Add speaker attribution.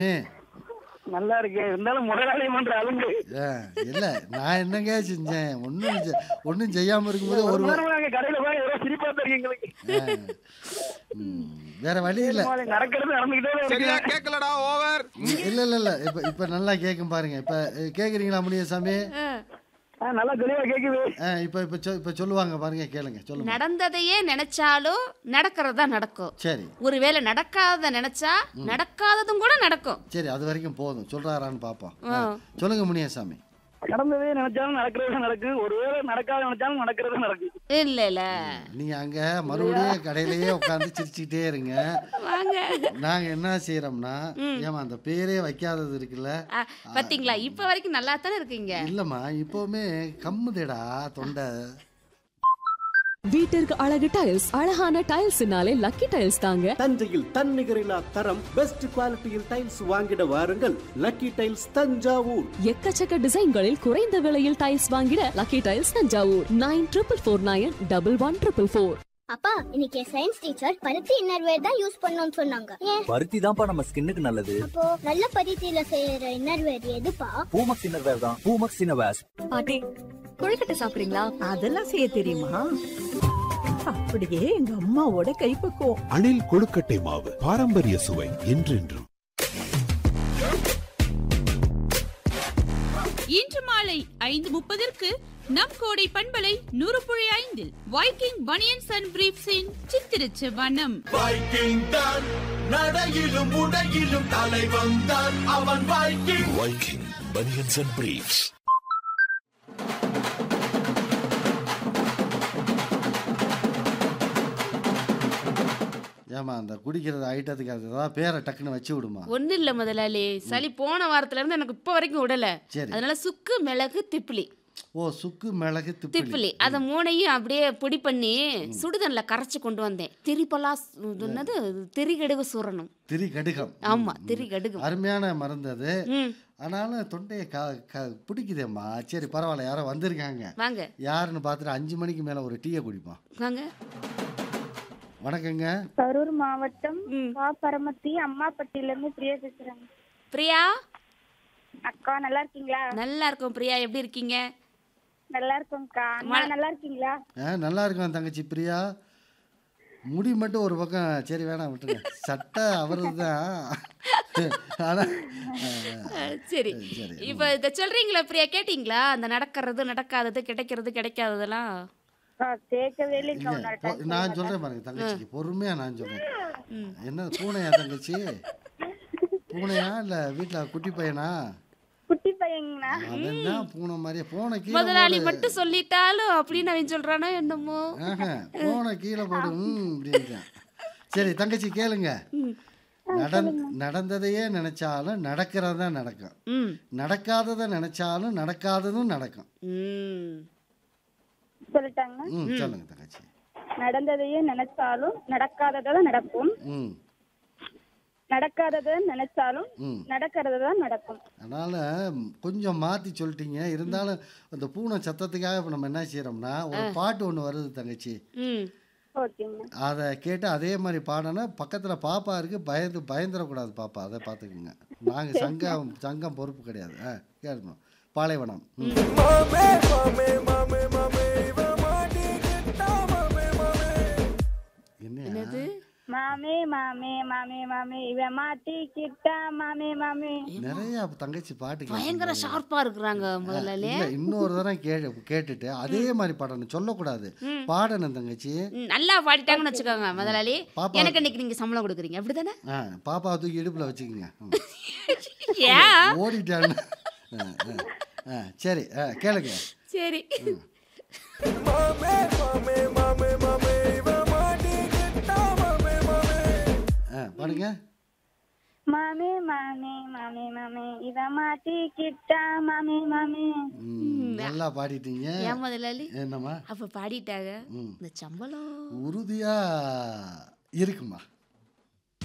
Speaker 1: ஏ,
Speaker 2: நல்லா இருக்கு இருந்தாலும் முதலாளி பண்ற அலுங்கு
Speaker 1: ஆ, இல்ல நான் என்னங்க செஞ்சேன் ஒன்றும் ஒன்றும் செய்யாம இருக்கும்போது
Speaker 2: ஒரு
Speaker 1: ஒரு
Speaker 2: மணி நேரம் அங்க கடையில போய் ஏதோ சிரிப்பா தெரியும் எங்களுக்கு
Speaker 1: ஆ, ம், வேற வழி இல்ல
Speaker 2: சும்மா நடக்கிறது நடந்துகிட்டே தான்
Speaker 3: சரியா
Speaker 2: இருக்கு
Speaker 3: கேட்கலடா ஓவர்
Speaker 1: இல்ல இல்ல இல்ல இப்ப இப்ப நல்லா கேட்கும் பாருங்க இப்ப அஹ், கேக்குறீங்களா முனியசாமி
Speaker 2: ஆ, நல்லா தெளிவா கேக்குது
Speaker 1: ஆ, இப்ப இப்ப சொ- இப்ப சொல்லுவாங்க பாருங்க கேளுங்க சொல்லுங்க
Speaker 4: நடந்ததையே நினைச்சாலும் நடக்கிறதா நடக்கும்
Speaker 1: சரி
Speaker 4: ஒருவேளை நடக்காத நினைச்சா நடக்காததும் கூட நடக்கும்
Speaker 1: சரி அது வரைக்கும் போதும் சொல்றாரான்னு பாப்போம்
Speaker 4: ஆ.
Speaker 1: சொல்லுங்க முனியசாமி
Speaker 2: நடந்ததே நினைச்சாலும் நடக்கிறது நடக்கும் ஒருவேளை நடக்காத நினைச்சாலும் நடக்கிறது நடக்கும்
Speaker 4: இல்ல இல்ல
Speaker 1: நீங்க அங்க மறுபடியும் கடையிலேயே உட்காந்து சிரிச்சுக்கிட்டே இருங்க
Speaker 4: வாங்க
Speaker 1: நாங்க என்ன செய்யறோம்னா ஏமா அந்த பேரே வைக்காதது இருக்குல்ல
Speaker 4: ஆ, பாத்தீங்களா இப்ப வரைக்கும் நல்லா தானே இருக்கீங்க
Speaker 1: இல்லம்மா இப்பவுமே கம்முதேடா தொண்டை
Speaker 5: வீட்டிற்கு அழகு டைல்ஸ் அழகான டைல்ஸ்னாலே லக்கி டைல்ஸ் தாங்க
Speaker 6: தஞ்சையில் தன்னிகரில்லா தரம் பெஸ்ட் குவாலிட்டியில் டைல்ஸ் வாங்கிட வாருங்கள் லக்கி டைல்ஸ் தஞ்சாவூர்
Speaker 5: எக்கச்சக்க டிசைன்களில் குறைந்த விலையில் டைல்ஸ் வாங்கிட Lucky Tiles Thanjavur nine triple four nine double one triple four
Speaker 7: அப்பா இன்னைக்கு சயின்ஸ் டீச்சர் பருத்தி இன்னர்வேர் தான் யூஸ் பண்ணணும்னு சொன்னாங்க ஏன்
Speaker 8: பருத்தி தான்ப்பா நம்ம ஸ்கின்னுக்கு நல்லது
Speaker 7: அப்போ நல்ல பருத்தியில செய்யற இன்னர்வேர் எதுப்பா
Speaker 8: பூமக்ஸ் இன்னர்வேர் தான் பூமக்ஸ் இன்னர்வேர்ஸ்
Speaker 5: பாட்டி கொழுக்கட்டை சாப்பிடுறீங்களா
Speaker 9: அதெல்லாம் செய்ய தெரியுமா அப்படியே எங்க அம்மாவோட கைப்பக்குவம்
Speaker 10: அணில் கொழுக்கட்டை மாவு பாரம்பரிய சுவை என்றென்றும்
Speaker 11: இன்று மாலை ஐந்து முப்பதற்கு நம் கோடை பண்பலை நூறு புள்ளி ஐந்தில் வைக்கிங் பனியன்ஸ் அண்ட் பிரீப்ஸின் சித்திரச்சு வனம்
Speaker 3: வைக்கிங் தான் நடையிலும் உடையிலும் தலை வந்தான் அவன் Viking
Speaker 10: Viking banians and briefs
Speaker 1: ஏமா அந்த குடிக்கிறது ஐட்டத்துக்கு அது ஏதாவது பேரை டக்குன்னு வச்சு விடுமா
Speaker 4: ஒண்ணு இல்ல முதலாளி சளி போன வாரத்துல இருந்து எனக்கு இப்ப வரைக்கும் விடல
Speaker 1: சரி
Speaker 4: அதனால சுக்கு மிளகு திப்பிலி
Speaker 1: ஓ சுக்கு மிளகு திப்பிலி
Speaker 4: திப்பிலி அதை மூணையும் அப்படியே பொடி பண்ணி சுடுதண்ணில் கரைச்சு கொண்டு வந்தேன் திரிபலா சு- இது என்னது திரிகடுகு சூரணும்
Speaker 1: திரி கடுகம்
Speaker 4: ஆமா திரிகடுகு
Speaker 1: அருமையான மருந்து அது
Speaker 4: ம்
Speaker 1: ஆனாலும் தொண்டையை க க பிடிக்குதேம்மா சரி பரவாயில்ல யாரோ வந்திருக்காங்க
Speaker 4: வாங்க
Speaker 1: யாருன்னு பார்த்துட்டு அஞ்சு மணிக்கு மேலே ஒரு டீயை குடிப்போம்
Speaker 4: வாங்க
Speaker 1: வணக்கங்க
Speaker 7: கரூர் மாவட்டம்
Speaker 4: ம்.
Speaker 7: பரமத்தி அம்மாப்பட்டியில இருந்து பிரியா பேசுறேன்
Speaker 4: பிரியா
Speaker 7: அக்கா நல்லா இருக்கீங்களா
Speaker 4: நல்லா இருக்கும் பிரியா எப்படி இருக்கீங்க
Speaker 7: நல்லா இருக்கோம்க்கா அண்ணா நல்லா இருக்கீங்களா
Speaker 1: ஆ நல்லா இருக்கும் தங்கச்சி பிரியா முடி மட்டும் ஒரு பக்கம் சரி வேணாம் விட்டுருங்க சட்டை அவரது தான் ஆனால்
Speaker 4: அஹ், சரி
Speaker 1: சரி
Speaker 4: இப்போ இதை சொல்றீங்களா பிரியா கேட்டிங்களா அந்த நடக்கிறது நடக்காதது கிடைக்கிறது கிடைக்காததெல்லாம்
Speaker 7: அக்கா, கேட்கவே இல்லைங்க
Speaker 1: இல்ல,
Speaker 7: இன்னொரு
Speaker 1: பொ-
Speaker 7: time
Speaker 1: நான் சொல்றேன் பாருங்க தங்கச்சிக்கு பொறுமையா நான் சொல்றேன்
Speaker 4: ம்.
Speaker 1: என்ன பூனையா தங்கச்சி பூனையா இல்ல வீட்ல குட்டி பையனா
Speaker 7: குட்டி பையங்கண்ணா
Speaker 1: அவன் பூனை மாதிரியே பூனை கீழே
Speaker 4: முதலாளி
Speaker 1: போடு.
Speaker 4: மட்டும் சொல்லிட்டாலும் அப்படின்னு அவன் சொல்றானோ என்னமோ
Speaker 1: ஆஹா, பூனை கீழே போடு ம் அப்படின்றான் சரி தங்கச்சி கேளுங்க நடந் நடந்ததையே நினைச்சாலும் நடக்கிறதா நடக்கும்
Speaker 4: ம்
Speaker 1: நடக்காததை நினைச்சாலும் நடக்காததும் நடக்கும்
Speaker 4: ம்
Speaker 7: சொல்லிட்டாங்க
Speaker 1: ம் சொல்லுங்க தங்கச்சி
Speaker 7: நடந்ததையே நினைச்சாலும் நடக்காததான் நடக்கும்
Speaker 1: ம்
Speaker 7: நடக்காததை நினைச்சாலும்
Speaker 1: ம்
Speaker 7: நடக்கிறது தான் நடக்கும்
Speaker 1: அதனால் கொஞ்சம் மாற்றி சொல்லிட்டீங்க இருந்தாலும் அந்த பூனை சத்தத்துக்காக இப்போ நம்ம என்ன செய்கிறோம்னா ஒரு பாட்டு ஒன்று வருது தங்கச்சி
Speaker 4: ம்
Speaker 7: ஓகேங்க
Speaker 1: அதை கேட்டு அதே மாதிரி பாடனா பக்கத்தில் பாப்பா இருக்குது பயந்து பயந்துடக்கூடாது பாப்பா அதை பார்த்துக்குங்க நாங்கள் சங்கம் சங்கம் பொறுப்பு கிடையாது ஆ கேட்கணும் பாலைவனம் ம்.
Speaker 3: மாமே மாமே மாமே மாமே இவன் மாட்டிக்கிட்டா மாமே மாமே
Speaker 1: என்ன
Speaker 4: என்னது
Speaker 7: மாமே மாமே மாமே மாமே இவன் மாட்டிக்கிட்டா மாமே மாமே
Speaker 1: நிறைய தங்கச்சி பாட்டு
Speaker 4: பயங்கர
Speaker 1: கேட்குறாங்க.
Speaker 4: ஷார்ப்பா இருக்கிறாங்க முதலாளி
Speaker 1: இல்ல இன்னொரு தடவை கே கேட்டுட்டு அதே மாதிரி பாடணும் சொல்லக்கூடாது பாடணும் தங்கச்சி
Speaker 4: ம், நல்லா பாடிட்டாங்கன்னு வச்சுக்கோங்க முதலாளி
Speaker 1: பாப்பா-
Speaker 4: எனக்கு இன்னைக்கு நீங்க சம்பளம் கொடுக்குறீங்க அப்படிதானே
Speaker 1: ஆ பாப்பா தூக்கி இடுப்புல வச்சுக்கோங்க ம்.
Speaker 4: ஏன்
Speaker 1: ஓடிட்டான்னு ஆ, ஆ, ஆ, சரி ஆ, கேளுங்க
Speaker 4: சரி
Speaker 3: மாமே மாமே மாமே மாமே இவன் மாட்டிக்கிட்டா மாமே மாமே
Speaker 1: ஆ பாடுங்க
Speaker 7: மாமே மாமே மாமே மாமே இவன் மாட்டிக்கிட்டா மாமே மாமே
Speaker 1: ம், நல்லா பாடிட்டீங்க
Speaker 4: ஏன் முதலாளி
Speaker 1: என்னம்மா
Speaker 4: அப்ப பாடிட்டாங்க
Speaker 1: ம்.
Speaker 4: இந்த சம்பளம்
Speaker 1: உறுதியா இருக்குமா